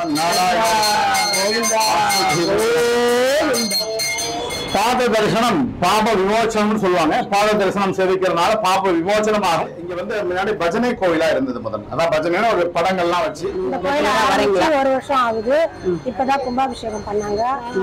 ஸ்ரீமன் பாத தரிசனம் பாப விமோச்சனம்னு சொல்லுவாங்க பாத தரிசனம் சேவிக்கிறதுனால பாப விமோச்சனமாகும் இங்க வந்து முன்னாடி பஜனை கோயிலா இருந்தது முதல்ல அதான் பஜனை ஒரு படங்கள்லாம் வச்சு இந்த கோயில ஆரம்பிச்சு ஒரு வருஷம் ஆகுது இப்பதான் கும்பாபிஷேகம் பண்ணாங்க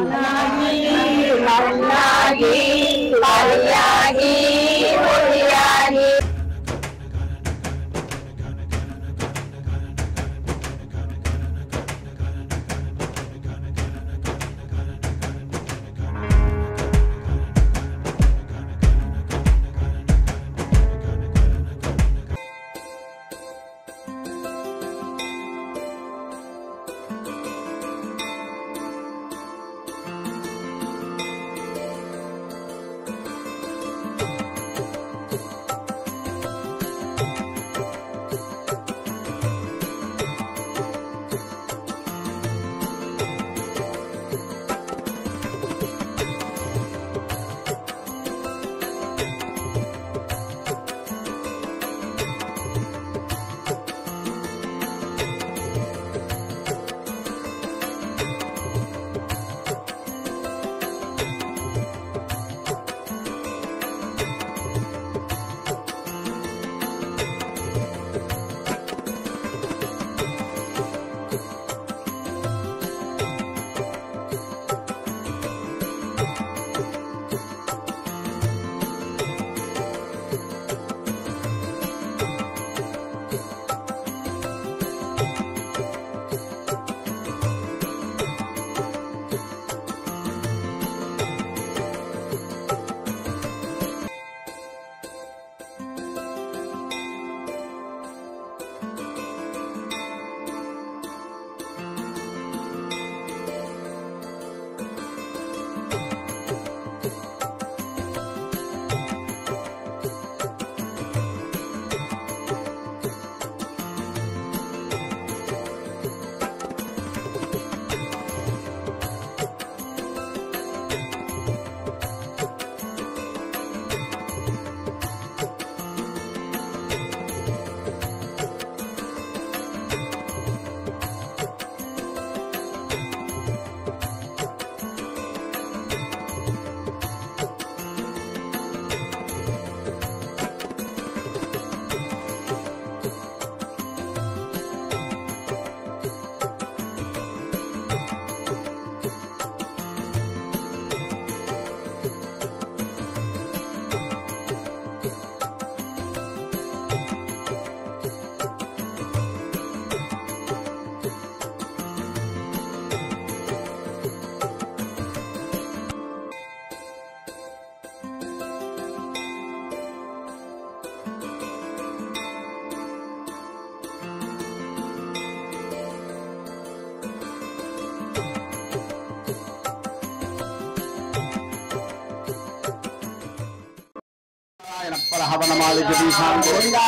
பரஹவனமாதிகதீசாம் கோவிந்தா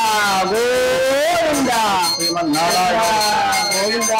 கோவிந்தா ஸ்ரீமன் நாராயண கோவிந்தா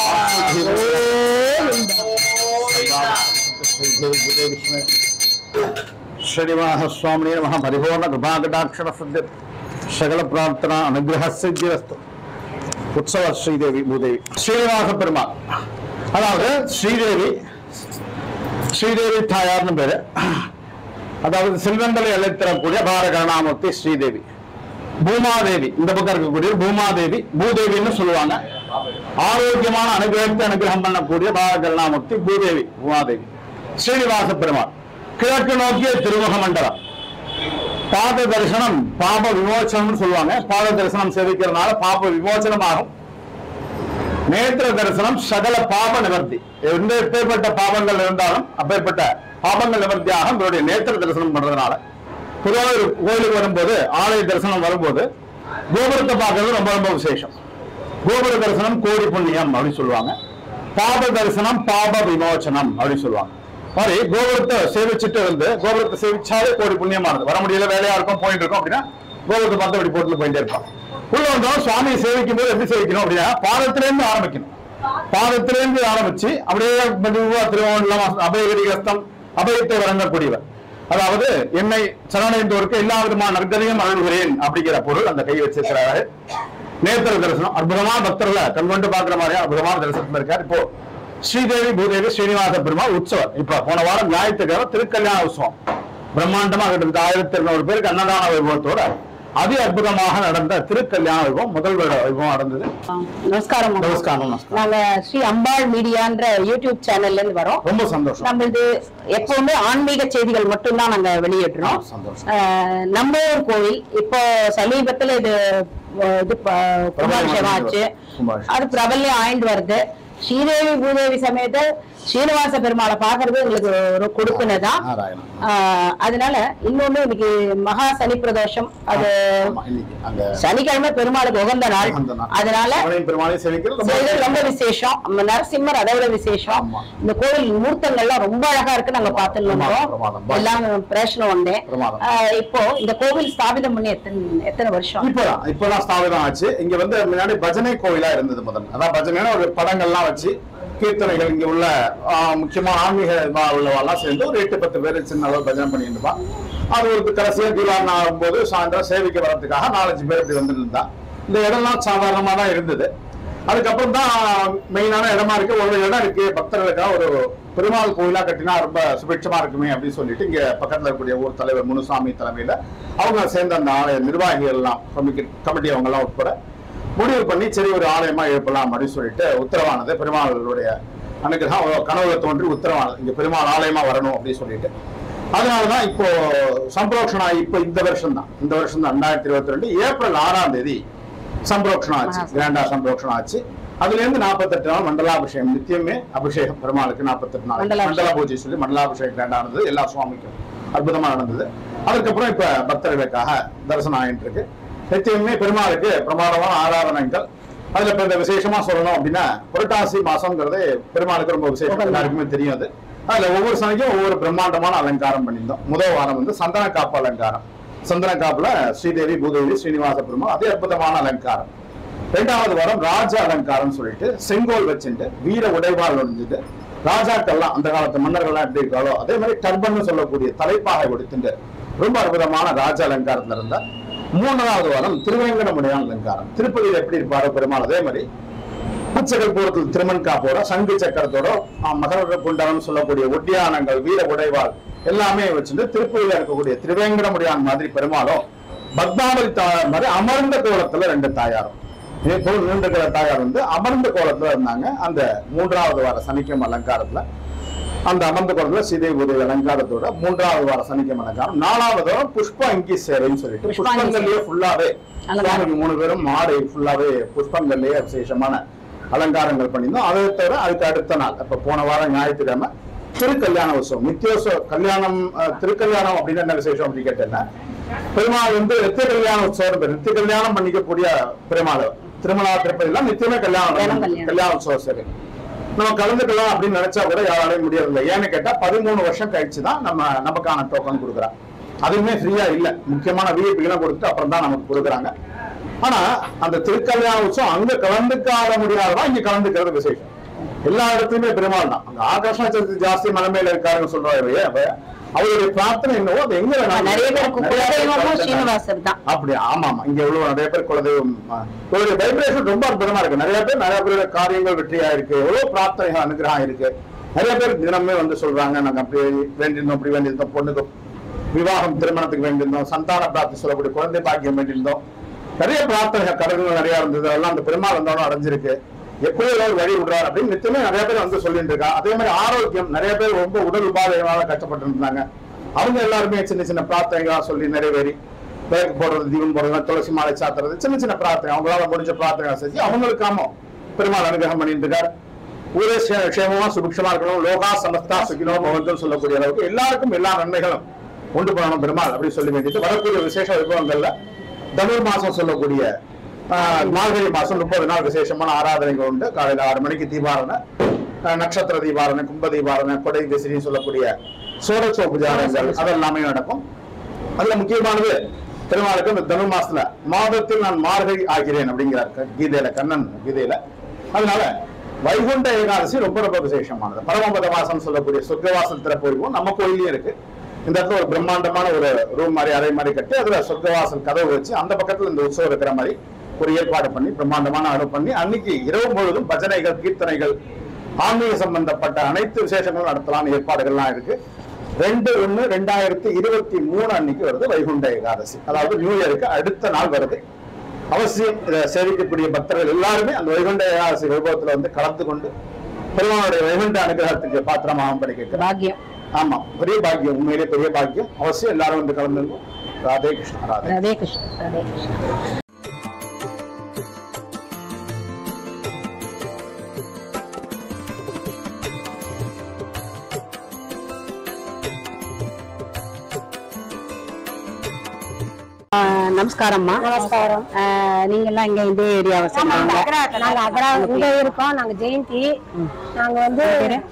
ಶ್ರೀನಿವಾಸ ಸ್ವಾಮಿ ನಮಃ ಪರಿಪೂರ್ಣ ಕೃಪಾಕಟಾಕ್ಷರ ಸದ್ಯ ಸಕಲ ಪ್ರಾರ್ಥನಾ ಅನುಗ್ರಹ ಸಿದ್ಧಿರಸ್ತು உற்சவ ஸ்ரீதேவி பூதேவி ஸ்ரீனிவாச பெருமாள் அதாவது ஸ்ரீதேவி ஸ்ரீதேவி தாயார்னு பேரு அதாவது செல்வங்களை அழைத்தரக்கூடிய பாரகரணாமூர்த்தி ஸ்ரீதேவி பூமாதேவி இந்த பக்கம் இருக்கக்கூடிய பூமாதேவி பூதேவின்னு சொல்லுவாங்க ஆரோக்கியமான அனுகிரகத்தை அனுகிரகம் பண்ணக்கூடிய பாரகரணாமூர்த்தி பூதேவி பூமாதேவி ஸ்ரீனிவாச பெருமாள் கிழக்கு நோக்கிய திருமுக மண்டலம் பாத தரிசனம் பாப விமோச்சனம்னு சொல்லுவாங்க பாத தரிசனம் சேவிக்கிறதுனால பாப விமோச்சனமாகும் நேத்திர தரிசனம் சகல பாப நிவர்த்தி எந்த எப்பேற்பட்ட பாவங்கள் இருந்தாலும் அப்பேற்பட்ட பாபங்கள் நிவர்த்தியாக இவருடைய நேத்திர தரிசனம் பண்றதுனால பொதுவாக ஒரு கோயிலுக்கு வரும்போது ஆலய தரிசனம் வரும்போது கோபுரத்தை பார்க்கறது ரொம்ப ரொம்ப விசேஷம் கோபுர தரிசனம் கோடி புண்ணியம் அப்படின்னு சொல்லுவாங்க பாப தரிசனம் பாப விமோச்சனம் அப்படின்னு சொல்லுவாங்க மாதிரி கோபுரத்தை சேவிச்சுட்டு வந்து கோபுரத்தை சேவிச்சாலே கோடி புண்ணியமானது வர முடியல வேலையா இருக்கும் போயிட்டு இருக்கோம் அப்படின்னா கோபுரத்தை பார்த்து அப்படி போட்டு போயிட்டே இருப்பான் உள்ள வந்தோம் சுவாமியை சேவிக்கும் போது எப்படி சேவிக்கணும் அப்படின்னா பாதத்திலேருந்து ஆரம்பிக்கணும் பாதத்திலேருந்து ஆரம்பிச்சு அப்படியே மெதுவா திருவோணம் அபயகிரி கஸ்தம் அபயத்தை வழங்கக்கூடியவர் அதாவது என்னை சரணடைந்தோருக்கு எல்லா விதமான நற்கதையும் அருள்கிறேன் அப்படிங்கிற பொருள் அந்த கை வச்சிருக்கிறாரு நேத்திர தரிசனம் அற்புதமான பக்தர்ல கண்கொண்டு பாக்குற மாதிரி அற்புதமான தரிசனத்துல இருக்கார் இப்போ ஸ்ரீதேவி பூதேவி ஸ்ரீனிவாச பெருமாள் உற்சவம் இப்ப போன வாரம் ஞாயிற்றுக்கிழமை திருக்கல்யாண உற்சவம் பிரம்மாண்டமா கிட்டத்தட்ட ஆயிரத்தி இருநூறு பேருக்கு அன்னதான வைபவத்தோட அதி அற்புதமாக நடந்த திருக்கல்யாண வைபவம் முதல் வருட வைபவம் நடந்தது நமஸ்காரம் அம்மா. நமஸ்காரம் நமஸ்காரம் நாங்க ஸ்ரீ அம்பாள் மீடியான்ற யூடியூப் சேனல்ல இருந்து வரோம் ரொம்ப சந்தோஷம் நம்மளது எப்பவுமே ஆன்மீக செய்திகள் மட்டும்தான் நாங்க வெளியிடுறோம் ஆ, சந்தோஷம். ஆஹ் நம்ம ஊர் கோவில் இப்போ சமீபத்துல இது அஹ், இது ப- கும்பாபிஷேகம் ஆச்சு கும்பாபிஷேகம். அது பிரபல்யம் ஆயிண்டு வருது ஸ்ரீதேவி பூதேவி சமேத ஸ்ரீனிவாச பெருமாளை பாக்குறது எங்களுக்கு ஒரு கொடுப்பினதான் நாராயணன் ஆஹ் அதனால இன்னொன்னு இன்னைக்கு மகா சனி பிரதோஷம் அது ஆமா, இன்னைக்கு அங்க சனிக்கிழமை பெருமாளுக்கு உகந்த நாள் உகந்த நாள். அதனால சிவனையும் பெருமாளையும் சேவிக்கிறது ரொம்ப செய்தது ரொம்ப விசேஷம் நம்ம நரசிம்மர் அதை விட விசேஷம் ஆமா. இந்த கோவில் மூர்த்தங்கள்லாம் ரொம்ப அழகா இருக்கு நாங்க பார்த்துட்டு பிரமாதம், வந்தோம் பிரமாதம். எல்லாம் பிரேஷனம் வந்தேன் பிரமாதம். ஆஹ் இப்போ இந்த கோவில் ஸ்தாபிதம் பண்ணி எத்தனை எத்தனை வருஷம் இப்பதான் இப்பதான் ஸ்தாபிதம் ஆச்சு இங்க வந்து முன்னாடி பஜனை கோயிலா இருந்தது முதல்ல அதான் பஜனை ஒரு படங்கள்லாம் வச்சு கீர்த்தனைகள் இங்க உள்ள ஆ, முக்கியமான ஆன்மீக இதா உள்ளவெல்லாம் சேர்ந்து ஒரு எட்டு பத்து பேர் சின்ன அளவு பஜனை பண்ணிட்டு இருப்பா அது ஒரு கடைசியா தீபாவளி ஆகும்போது சாயந்தரம் சேவிக்க வர்றதுக்காக நாலஞ்சு பேர் இப்படி வந்துருந்தா இந்த இடம்லாம் சாதாரணமா தான் இருந்தது அதுக்கப்புறம் தான் மெயினான இடமா இருக்கு ஒரு இடம் இருக்கு பக்தர்களுக்காக ஒரு பெருமாள் கோயிலா கட்டினா ரொம்ப சுபிட்சமா இருக்குமே அப்படின்னு சொல்லிட்டு இங்க பக்கத்துல இருக்கக்கூடிய ஊர் தலைவர் முனுசாமி தலைமையில அவங்க சேர்ந்த அந்த ஆலய நிர்வாகிகள் எல்லாம் கமிட்டி கமிட்டி அவங்க எல்லாம் உட்பட முடிவு பண்ணி சரி ஒரு ஆலயமா எழுப்பலாம் அப்படின்னு சொல்லிட்டு உத்தரவானது பெருமாளுடைய அனுகிரகம் அவங்க கனவுல தோன்றி உத்தரவானது இங்க பெருமாள் ஆலயமா வரணும் அப்படின்னு சொல்லிட்டு அதனாலதான் இப்போ சம்பரோக்ஷனா இப்போ இந்த வருஷம் தான் இந்த வருஷம் தான் ரெண்டாயிரத்தி இருபத்தி ரெண்டு ஏப்ரல் ஆறாம் தேதி சம்பரோக்ஷனம் ஆச்சு மகா- கிராண்டா சம்பரோக்ஷனம் ஆச்சு அதுல இருந்து நாற்பத்தெட்டு நாள் மண்டலாபிஷேகம் நித்தியமே அபிஷேகம் பெருமாளுக்கு நாற்பத்தெட்டு நாள் மண்டலாபிஷேகம். மண்டல பூஜை சொல்லி மண்டலாபிஷேகம் கிராண்டா நடந்தது எல்லா சுவாமிக்கும் அற்புதமா நடந்தது அதுக்கப்புறம் இப்ப பக்தர்களுக்காக தரிசனம் ஆயிட்டு இருக்கு நித்தியமே பெருமாளுக்கு பிரமாதமான ஆராதனைகள் அதுல இப்ப இந்த விசேஷமா சொல்லணும் அப்படின்னா புரட்டாசி மாசம்ங்கிறது பெருமாளுக்கு ரொம்ப விசேஷம் உகந்த. எல்லாருக்குமே தெரியும் அது அதுல ஒவ்வொரு சனிக்கும் ஒவ்வொரு பிரம்மாண்டமான அலங்காரம் பண்ணியிருந்தோம் முதல் வாரம் வந்து சந்தன காப்பு அலங்காரம் சந்தன காப்புல ஸ்ரீதேவி பூதேவி ஸ்ரீனிவாச பெருமாள் அதே அற்புதமான அலங்காரம் ரெண்டாவது வாரம் ராஜ அலங்காரம் சொல்லிட்டு செங்கோல் வச்சுட்டு வீர உடைவாள் ஒழிஞ்சுட்டு ராஜாக்கள்லாம் அந்த காலத்து மன்னர்கள்லாம் எப்படி இருக்காளோ அதே மாதிரி டர்பன் சொல்லக்கூடிய தலைப்பாகை கொடுத்துட்டு ரொம்ப அற்புதமான ராஜ அலங்காரத்துல இருந்தா மூணாவது வாரம் திருவேங்கடமுடையான் அலங்காரம் திருப்பதியில் எப்படி இருப்பாரோ பெருமாள் அதே மாதிரி புச்சகல் போரத்தில் திருமண் காப்போட சங்கு சக்கரத்தோட ஆ, மகர குண்டலம் சொல்லக்கூடிய ஒட்டியானங்கள் வீர உடைவாள் எல்லாமே வச்சுட்டு திருப்பதியில இருக்கக்கூடிய திருவேங்கடமுடியான் மாதிரி பெருமாளும் பத்மாவதி தாயார் மாதிரி அமர்ந்த கோலத்துல ரெண்டு தாயாரும் இதே போல் நீண்ட கோல தாயார் வந்து அமர்ந்த கோலத்துல இருந்தாங்க அந்த மூன்றாவது வார சனிக்கிழமை அலங்காரத்துல அந்த அமர்ந்த கோலத்துல சீதைபுரி அலங்காரத்தோட மூன்றாவது வார சனிக்கிழமை அலங்காரம் நாலாவது வாரம் புஷ்ப அங்கி சேவைன்னு சொல்லிட்டு புஷ்பாங்கி புஷ்பங்கள்லயே ஃபுல்லாவே அலங்காரம். சுவாமிக்கு மூணு பேரும் மாடை ஃபுல்லாவே புஷ்பங்கள்லயே விசேஷமான அலங்காரங்கள் பண்ணியிருந்தோம் அதை தவிர அதுக்கு அடுத்த நாள் அப்ப போன வாரம் ஞாயிற்றுக்கிழமை திருக்கல்யாண உற்சவம் நித்தியோத்சவ கல்யாணம் அஹ், திருக்கல்யாணம் அப்படின்னு என்ன விசேஷம் அப்படின்னு கேட்டேன்னா பெருமாள் வந்து நித்திய கல்யாண உற்சவம் பேர் நித்திய கல்யாணம் பண்ணிக்கக்கூடிய பெருமாள் திருமணா திருப்பதிலாம் நித்தியமே கல்யாணம் கல்யாணம், நடக்கும். கல்யாணம். கல்யாண உற்சவம் சரி நம்ம கலந்துக்கலாம் அப்படின்னு நினைச்சா கூட யாராலையும் முடியறதில்லை ஏன்னு கேட்டா பதிமூணு வருஷம் கழிச்சு தான் நம்ம நமக்கான டோக்கன் கொடுக்குறா அதுவுமே ஃப்ரீயா இல்ல முக்கியமான விஐபிலாம் கொடுத்துட்டு அப்புறம் தான் நமக்கு கொடுக்குறாங்க ஆனா அந்த திருக்கல்யாண உற்சவம் அங்க கலந்துக்காத முடியாததான் இங்க கலந்துக்கிறது விசேஷம் எல்லா இடத்துலயுமே பெருமாள் தான் அங்க ஆகாஷ சதுர்த்தி ஜாஸ்தி மலைமையில இருக்காருன்னு சொல்றாரு அப்ப அவருடைய பிரார்த்தனை என்னவோ அது எங்க வேணாலும் நிறைய பேருக்கு நிறைய பேர் குலதெய்வமும் கலந்துக்கிறாங்க. ஸ்ரீனிவாசர் தான் அப்படி ஆமா ஆமா இங்க எவ்வளவு நிறைய பேர் குலதெய்வம் ஆ, இவருடைய வைப்ரேஷன் ரொம்ப அற்புதமா இருக்கு நிறைய பேர் நிறைய பேருடைய காரியங்கள் வெற்றியா இருக்கு எவ்வளவு பிரார்த்தனைகள் அனுகிரகம் இருக்கு நிறைய பேர் தினமே வந்து சொல்றாங்க நாங்க அப்படி வேண்டியிருந்தோம் அப்படி வேண்டியிருந்தோம் பொண்ணுக்கு விவாகம் திருமணத்துக்கு வேண்டியிருந்தோம் சந்தான பிரார்த்தி சொல்லக்கூடிய குழந்தை பாக்கியம் வேண்டியிருந்தோம் நிறைய பிரார்த்தனைகள் கடன்கள் நிறைய இருந்தது அதெல்லாம் அந்த பெருமாள் வந்தாலும் அடைஞ்சிருக்கு எப்படியோ ஏதாவது வழி விடுறாரு அப்படின்னு நிச்சயமே நிறைய பேர் வந்து சொல்லிட்டு இருக்கா அதே மாதிரி ஆரோக்கியம் நிறைய பேர் ரொம்ப உடல் உபாதைகளால கஷ்டப்பட்டு இருந்தாங்க அவங்க எல்லாருமே சின்ன சின்ன பிரார்த்தனைகளா சொல்லி நிறைவேறி விளக்கு போடுறது தீபம் போடுறது துளசி மாலை சாத்துறது சின்ன சின்ன பிரார்த்தனை அவங்களால முடிஞ்ச பிரார்த்தனை செஞ்சு அவங்களுக்காம பெருமாள் அனுகிரகம் பண்ணிட்டு இருக்கார் ஊரே சே- க்ஷேமமா சுபிக்ஷமா இருக்கணும் லோகா சமஸ்தா சுகினோ பவந்தம் சொல்லக்கூடிய அளவுக்கு எல்லாருக்கும் எல்லா நன்மைகளும் உண்டு பண்ணணும் பெருமாள் அப்படின்னு சொல்லி வேண்டிட்டு வரக்கூடிய விசேஷ வைபவங்கள்ல தனுர் மாசம் சொல்லக்கூடிய ஆஹ், மார்கழி மாசம் முப்பது நாள் விசேஷமான ஆராதனைகள் உண்டு காலையில ஆறு மணிக்கு தீபாரணை ஆஹ், நட்சத்திர தீபாரணை கும்ப தீபாரணை கொடை திசிரின்னு சொல்லக்கூடிய சோடசோ புஜாரங்கள் அதெல்லாமே நடக்கும் அதுல முக்கியமானது பெருமாளுக்கு இந்த தனு மாசத்துல மாதத்தில் நான் மார்கழி ஆகிறேன் அப்படிங்கிறார் க- கீதையில கண்ணன் கீதையில அதனால வைகுண்ட ஏகாதசி ரொம்ப ரொம்ப விசேஷமானது பரமபத வாசம் சொல்லக்கூடிய சொர்க்கவாசல் திறப்போருக்கும் நம்ம கோயிலையும் இருக்கு இந்த இடத்துல ஒரு பிரம்மாண்டமான ஒரு ரூம் மாதிரி அறை மாதிரி கட்டி அதுல சொர்க்கவாசல் கதவு வச்சு அந்த பக்கத்துல இந்த உற்சவம் இருக்கிற மாதிரி ஒரு ஏற்பாடு பண்ணி பிரம்மாண்டமான அணு பண்ணி அன்னைக்கு இரவு முழுவதும் பஜனைகள் கீர்த்தனைகள் ஆன்மீக சம்பந்தப்பட்ட அனைத்து விசேஷங்களும் நடத்தலாம் ஏற்பாடுகள்லாம் இருக்கு ரெண்டு ஒண்ணு ரெண்டாயிரத்தி இருபத்தி மூணு அன்னைக்கு வருது வைகுண்ட ஏகாதசி அதாவது நியூ இயருக்கு அடுத்த நாள் வருது அவசியம் இதை சேவிக்கக்கூடிய பக்தர்கள் எல்லாருமே அந்த வைகுண்ட ஏகாதசி வைபவத்துல வந்து கலந்து கொண்டு பெருமானுடைய வைகுண்ட அனுகிரகத்துக்கு பாத்திரமாக படி கேட்கிறார் பாக்கியம் ஆமா பெரிய பாக்கியம் உண்மையிலே பெரிய பாக்கியம் அவசியம் எல்லாரும் வந்து கலந்து ராதே கிருஷ்ணா ராதே ராதே கிருஷ்ணா ராதே கிருஷ்ணா ஆ, நமஸ்காரம்மா நமஸ்காரம் நீங்க எல்லாம் இங்க இந்த ஏரியாவை சேர்ந்தவங்க நாங்க அகரா இங்க இருக்கோம் நாங்க ஜெயந்தி நாங்க வந்து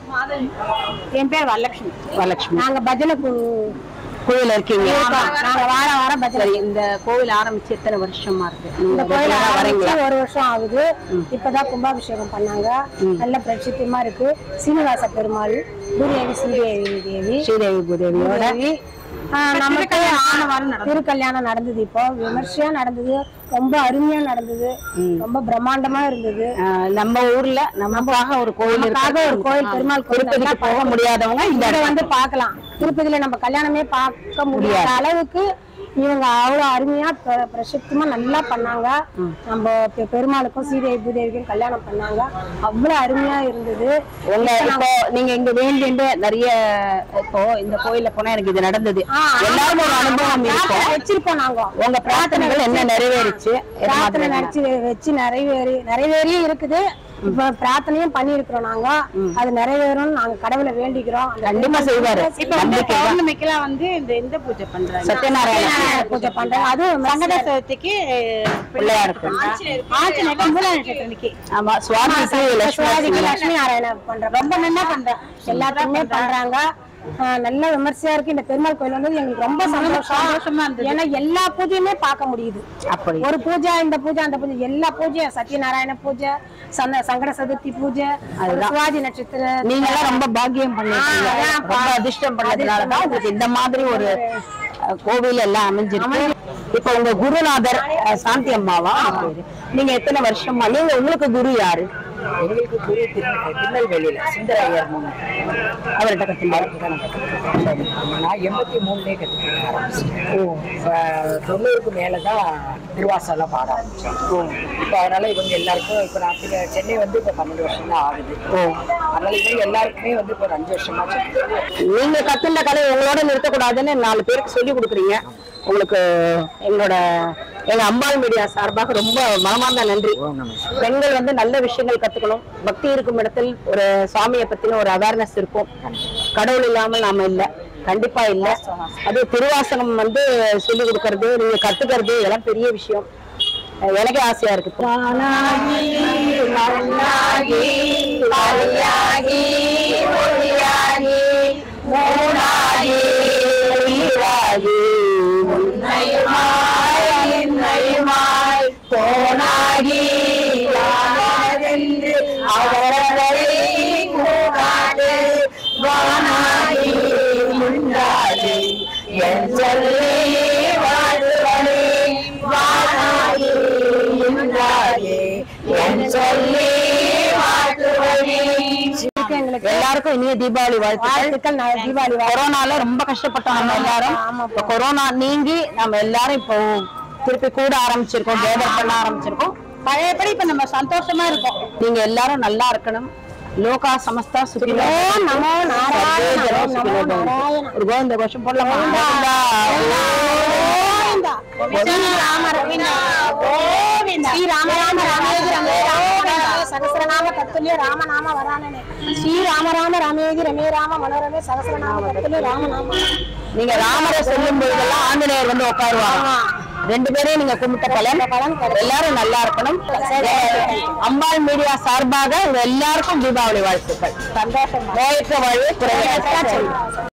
என் பேர் வரலட்சுமி வரலட்சுமி நாங்க பஜனை கு- கோயில இருக்கீங்க இருக்கோம். நாங்க வாரம் வாரம் பஜனை சரி இந்த கோவில் ஆரம்பிச்சு எத்தனை வருஷமா இருக்கு இந்த நீங்க கோயில் regular ஆ வரீங்களா ஆரம்பிச்சு ஒரு வருஷம் ஆகுது இப்பதான் கும்பாபிஷேகம் பண்ணாங்க நல்ல பிரசித்தியமா இருக்கு சீனிவாச பெருமாள் பூதேவி ஸ்ரீதேவி தேவி ஸ்ரீதேவி பூதேவியோட தேவி ஆ, நமக்கு திருக்கல்யாணம் நடந்தது இப்போ விமர்சையா நடந்தது ரொம்ப அருமையா நடந்தது ரொம்ப பிரம்மாண்டமா இருந்தது ஆ, நம்ம ஊர்ல நமக்காக ஒரு கோயில் நமக்காக இருக்கு. ஒரு கோயில் பெருமாள் கோயில் திருப்பதிக்கு நல்லா போக முடியாதவங்க இந்த இங்க வந்து பார்க்கலாம் திருப்பதியில நம்ம கல்யாணமே பார்க்க முடியாத அளவுக்கு இவங்க அவ்வளவு அருமையா பிர- பிரசித்தமா நல்லா பண்ணாங்க நம்ம பெ- பெருமாளுக்கும் சீதை பூதேவிக்கும் கல்யாணம் பண்ணாங்க அவ்வளவு அருமையா இருந்தது உங்க இப்போ நீங்க இங்க வேண்டிட்டு நிறைய இப்போ இந்த கோயில்ல போனா எனக்கு இது நடந்தது ஆ, எல்லாரும் ஒரு அனுபவம் பிரார்த்தனை இருக்கும் வச்சிருப்போம் நாங்க உங்க பிரார்த்தனைகள் என்ன நிறைவேறிச்சு எது பிரார்த்தனை மாதிரி நினைச்சு வச்சு நிறைவேறி நிறைவேறியும் இருக்குது இப்ப பிரார்த்தனையும் பண்ணி இருக்கிறோம் நாங்க அது நிறைவேறும் நாங்க கடவுளை வேண்டிக்கிறோம் அந்த கண்டிப்பா செய்வாரு இப்ப வந்து நம்பிக்கை தான். பௌர்ணமிக்கெல்லாம் வந்து இந்த இந்த பூஜை பண்றாங்க சத்யநாராயண சத்யநாராயண பூஜை பண்றோம் அதுவும் சங்கட சதுர்த்திக்கு பிள்ளையாருக்கு ஆஞ்சநேயர் மூல நட்சத்திரம் இன்னைக்கு ஆமா சுவாமிக்கு லட்சுமி சுவாதிக்கு லட்சுமி நாராயணன் பண்றோம் ரொம்ப நல்லா பண்றோம் எல்லாத்துக்குமே பண்றாங்க ஆஹ் நல்ல விமர்சையா இருக்கு இந்த பெருமாள் கோயில் வந்து எங்களுக்கு ரொம்ப சந்தோஷம் சந்தோஷமா இருந்தது. ஏன்னா எல்லா பூஜையுமே பார்க்க முடியுது அப்படி ஒரு பூஜை இந்த பூஜை அந்த பூஜை எல்லா பூஜையும் சத்யநாராயண பூஜை சந்த சங்கட சதுர்த்தி பூஜை சுவாதி நட்சத்திர நீங்க எல்லாம் ரொம்ப பாக்கியம் பண்ணிருக்கீங்க ஆ, அதான் ரொம்ப அதிர்ஷ்டம் பண்ணதுனாலதான் உங்களுக்கு இந்த மாதிரி ஒரு அஹ், கோவில் எல்லாம் அமைஞ்சிருக்கு இப்ப உங்க குருநாதர் அஹ், சாந்தி அம்மாவா பேரு. நீங்க எத்தனை வருஷமா நீங்க உங்களுக்கு குரு யாரு எங்களுக்கு குரு திரு- திருநெல்வேலியில சுந்தரையர் அவர்கிட்ட கத்துங்க நான் எண்பத்தி மூணுலேயே கற்றுக்க ஆரம்பிச்சேன் இப்போ தொண்ணூறுக்கு மேலே தான் திருவாசகம் பாட ஆரம்பிச்சேன் இப்போ அதனால இவங்க எல்லாருக்கும் இப்போ நான் பின்ன சென்னை வந்து இப்போ பன்னெண்டு வருஷம் தான் ஆகுது அதனால இவங்க எல்லாருக்குமே வந்து இப்போ ஒரு அஞ்சு வருஷமா சொல்லிட்டு நீங்க கத்துன கலை உங்களோட நிறுத்தக்கூடாதுன்னு நாலு பேருக்கு சொல்லி கொடுக்குறீங்க உங்களுக்கு எங்களோட எங்க அம்பாள் மீடியா சார்பாக ரொம்ப மனமார்ந்த நன்றி பெண்கள் வந்து நல்ல விஷயங்கள் கத்துக்கணும் பக்தி இருக்கும் இடத்தில் ஒரு சாமியை பத்தின ஒரு அவேர்னஸ் இருக்கும் கடவுள் இல்லாமல் நாம இல்ல கண்டிப்பா இல்ல அது திருவாசகம் வந்து சொல்லி கொடுக்கறது நீங்க கத்துக்கிறது இதெல்லாம் பெரிய விஷயம் அஹ் எனக்கே ஆசையா இருக்கு தானாகி, மண்ணாகி, தலையாகி, ஒளியாகி, மூடாகி, உயிராகி, உன்னையுமாய், என்னையுமாய், போனாகி, யாரென்று அவரவரை கூடாது, வானாகி, முண்டாகி, என் சொல்லி வாழ்வழி, வானாகி, முண்டாகி, என் சொல்லி வாழ்வழி. எங்களுக்கு எல்லாருக்கும் இனிய தீபாவளி வாழ்த்துக்கள் வாழ்த்துக்கள் ந- தீபாவளி வாழ்த்து. கொரோனால ரொம்ப கஷ்டப்பட்டோம் நம்ம எல்லாரும் இப்ப கொரோனா நீங்கி நம்ம எல்லாரும் இப்போ திருப்பி கூட ஆரம்பிச்சிருக்கோம் கேதர் பண்ண ஆரம்பிச்சிருக்கோம் பழையபடி இப்ப நம்ம சந்தோஷமா இருக்கோம் நீங்க எல்லாரும் நல்லா இருக்கணும் லோகா சமஸ்தா சுகினோ நமோ நாராயண, சர்வே ஜனோ நமோ சுகினோ பவந்து. நாராயண. ஒரு கோவிந்த கோஷம் போடலாமா கோவிந்தா. ஸ்ரீராம ரவிந்தா. ஸ்ரீராம ராம ராமேதி ரமே ராம சகசிரநாம தத்துல்ய ராமநாம வரானனே ஸ்ரீராம ராம ராமேதி ரமே ராம மனோரமே சகசிரநாம தத்துல்ய ராமநாம நீங்க ராமரை சொல்லும் பொழுதெல்லாம் ஆஞ்சநேயர் வந்து உட்காருவாங்க ரெண்டு பேரையும் நீங்க கும்பிட்ட பலன் எல்லாரும் நல்லா இருக்கணும் அம்பாள் மீடியா சார்பாக உங்க எல்லாருக்கும் தீபாவளி வாழ்த்துக்கள் சந்தோஷம் நோயற்ற வாழ்வு குறைய